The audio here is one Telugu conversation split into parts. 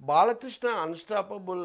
బాలకృష్ణ అన్స్టాపబుల్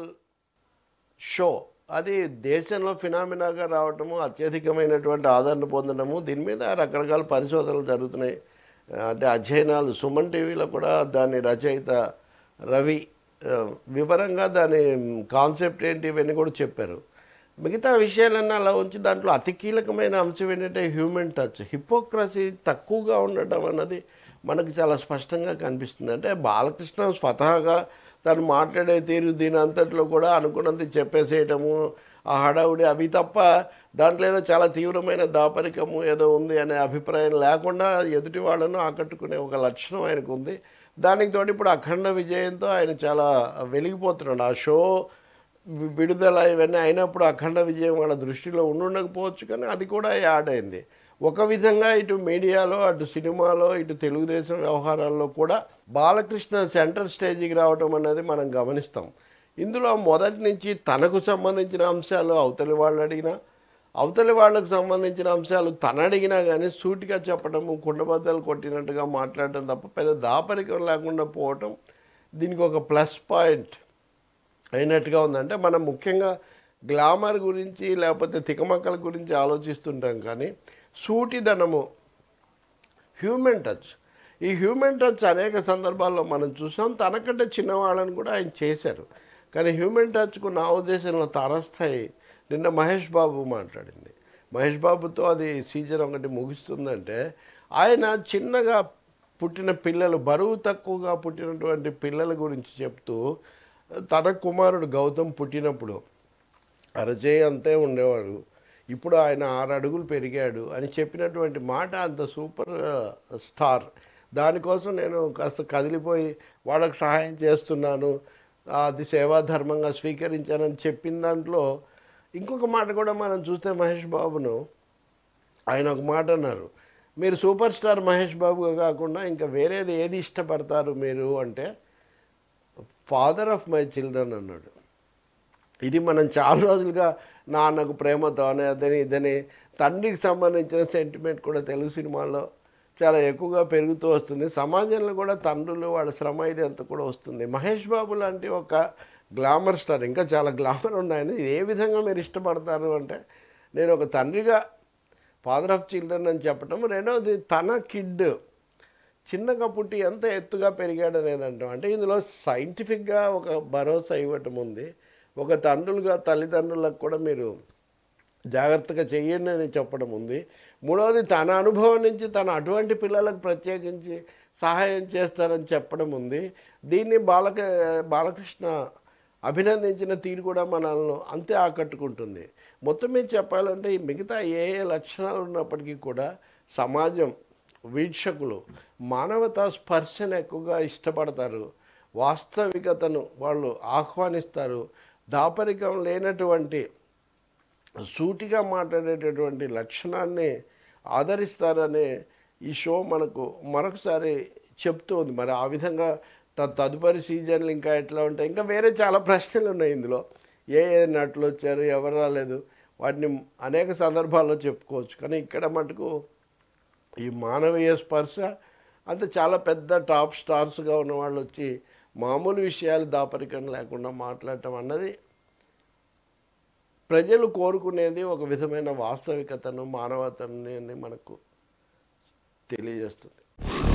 షో అది దేశంలో ఫినామినాగా రావటము అత్యధికమైనటువంటి ఆదరణ పొందడము దీని మీద రకరకాల పరిశోధనలు జరుగుతున్నాయి ఆ, అంటే అధ్యయనాలు సుమన్ టీవీలో కూడా దాని రచయిత రవి ఆ, వివరంగా దాని కాన్సెప్ట్ ఏంటి ఇవన్నీ కూడా చెప్పారు మిగతా విషయాలన్నీ అలా ఉంచి దాంట్లో అతి కీలకమైన అంశం ఏంటంటే హ్యూమన్ టచ్ హిపోక్రసీ తక్కువగా ఉండటం అన్నది మనకు చాలా స్పష్టంగా కనిపిస్తుంది అంటే బాలకృష్ణ స్వతహాగా తను మాట్లాడే తీరు దీని అంతట్లో కూడా అనుకున్నది చెప్పేసేయటము ఆ హడావుడి అవి తప్ప దాంట్లో ఏదో చాలా తీవ్రమైన దాపరికము ఏదో ఉంది అనే అభిప్రాయం లేకుండా ఎదుటి వాళ్ళను ఆకట్టుకునే ఒక లక్షణం ఆయనకు ఉంది దానికి తోడు ఇప్పుడు అఖండ విజయంతో ఆయన చాలా వెలిగిపోతున్నాడు ఆ షో వి- విడుదల ఇవన్నీ అయినప్పుడు అఖండ విజయం వాళ్ళ దృష్టిలో ఉండుండకపోవచ్చు కానీ అది కూడా యాడ్ అయింది ఒక విధంగా ఇటు మీడియాలో అటు సినిమాలో ఇటు తెలుగుదేశం వ్యవహారాల్లో కూడా బాలకృష్ణ సెంటర్ స్టేజ్కి రావడం అనేది మనం గమనిస్తాం ఇందులో మొదటి నుంచి తనకు సంబంధించిన అంశాలు అవతలి వాళ్ళు అడిగినా అవతలి వాళ్ళకు సంబంధించిన అంశాలు తన అడిగినా కానీ సూటిగా చెప్పడము కుండబద్దలు కొట్టినట్టుగా మాట్లాడటం తప్ప పెద్ద దాపరికం లేకుండా పోవటం దీనికి ఒక ప్లస్ పాయింట్ అయినట్టుగా ఉందంటే మనం ముఖ్యంగా గ్లామర్ గురించి లేకపోతే తికమక్కల గురించి ఆలోచిస్తుంటాం కానీ సూటిదనము హ్యూమన్ టచ్ ఈ హ్యూమన్ టచ్ అనేక సందర్భాల్లో మనం చూసాం తనకంటే చిన్నవాళ్ళని కూడా ఆయన చేశారు కానీ హ్యూమన్ టచ్కు నా ఉద్దేశంలో తారస్థాయి నిన్న మహేష్ బాబు మాట్లాడింది మహేష్ బాబుతో అది సీజన్ ఒకటి ముగుస్తుందంటే ఆయన చిన్నగా పుట్టిన పిల్లలు బరువు తక్కువగా పుట్టినటువంటి పిల్లల గురించి చెప్తూ తన కుమారుడు గౌతమ్ పుట్టినప్పుడు అరచేయి అంతే ఉండేవాడు ఇప్పుడు ఆయన ఆరు అడుగులు పెరిగాడు అని చెప్పినటువంటి మాట అంత సూపర్ ఆ, స్టార్ దానికోసం నేను కాస్త కదిలిపోయి వాళ్ళకి సహాయం చేస్తున్నాను ఆ, అది సేవాధర్మంగా స్వీకరించానని చెప్పిన దాంట్లో ఇంకొక మాట కూడా మనం చూస్తే మహేష్ బాబును ఆయన ఒక మాట అన్నారు మీరు సూపర్ స్టార్ మహేష్ బాబుగా కాకుండా ఇంకా వేరేది ఏది ఇష్టపడతారు మీరు అంటే ఫాదర్ ఆఫ్ మై చిల్డ్రన్ అన్నాడు ఇది మనం చాలా రోజులుగా నాన్నకు ప్రేమతో అనే అదని ఇదని తండ్రికి సంబంధించిన సెంటిమెంట్ కూడా తెలుగు సినిమాల్లో చాలా ఎక్కువగా పెరుగుతూ వస్తుంది సమాజంలో కూడా తండ్రులు వాళ్ళ శ్రమ ఇది అంతా కూడా వస్తుంది మహేష్ బాబు లాంటి ఒక గ్లామర్ స్టార్ ఇంకా చాలా గ్లామర్ ఉన్నాయని ఏ విధంగా మీరు ఇష్టపడతారు అంటే నేను ఒక తండ్రిగా ఫాదర్ ఆఫ్ చిల్డ్రన్ అని చెప్పటం రెండవది తన కిడ్ చిన్నగా పుట్టి ఎంత ఎత్తుగా పెరిగాడు అనేది అంటాం అంటే ఇందులో సైంటిఫిక్గా ఒక భరోసా ఇవ్వటం ఉంది ఒక తండ్రులుగా తల్లిదండ్రులకు కూడా మీరు జాగ్రత్తగా చెయ్యండి అని చెప్పడం ఉంది మూడవది తన అనుభవం నుంచి తన అటువంటి పిల్లలకు ప్రత్యేకించి సహాయం చేస్తారని చెప్పడం ఉంది దీన్ని బాలక బాలకృష్ణ అభినందించిన తీరు కూడా మనల్ని అంతే ఆకట్టుకుంటుంది మొత్తం మీద చెప్పాలంటే ఈ మిగతా ఏ ఏ లక్షణాలు ఉన్నప్పటికీ కూడా సమాజం వీక్షకులు మానవతా స్పర్శను ఎక్కువగా ఇష్టపడతారు వాస్తవికతను వాళ్ళు ఆహ్వానిస్తారు దాపరికం లేనటువంటి సూటిగా మాట్లాడేటటువంటి లక్షణాన్ని ఆదరిస్తారనే ఈ షో మనకు మరొకసారి చెప్తోంది మరి ఆ విధంగా త- తదుపరి సీజన్లు ఇంకా ఎట్లా ఉంటాయి ఇంకా వేరే చాలా ప్రశ్నలు ఉన్నాయి ఇందులో ఏ ఏ నటులు వచ్చారు ఎవరు రాలేదు వాటిని అనేక సందర్భాల్లో చెప్పుకోవచ్చు కానీ ఇక్కడ మటుకు ఈ మానవీయ స్పర్శ అంత చాలా పెద్ద టాప్ స్టార్స్గా ఉన్న వాళ్ళు వచ్చి మామూలు విషయాలు దాపరికం లేకుండా మాట్లాడటం అన్నది ప్రజలు కోరుకునేది ఒక విధమైన వాస్తవికతను మానవతని మనకు తెలియజేస్తుంది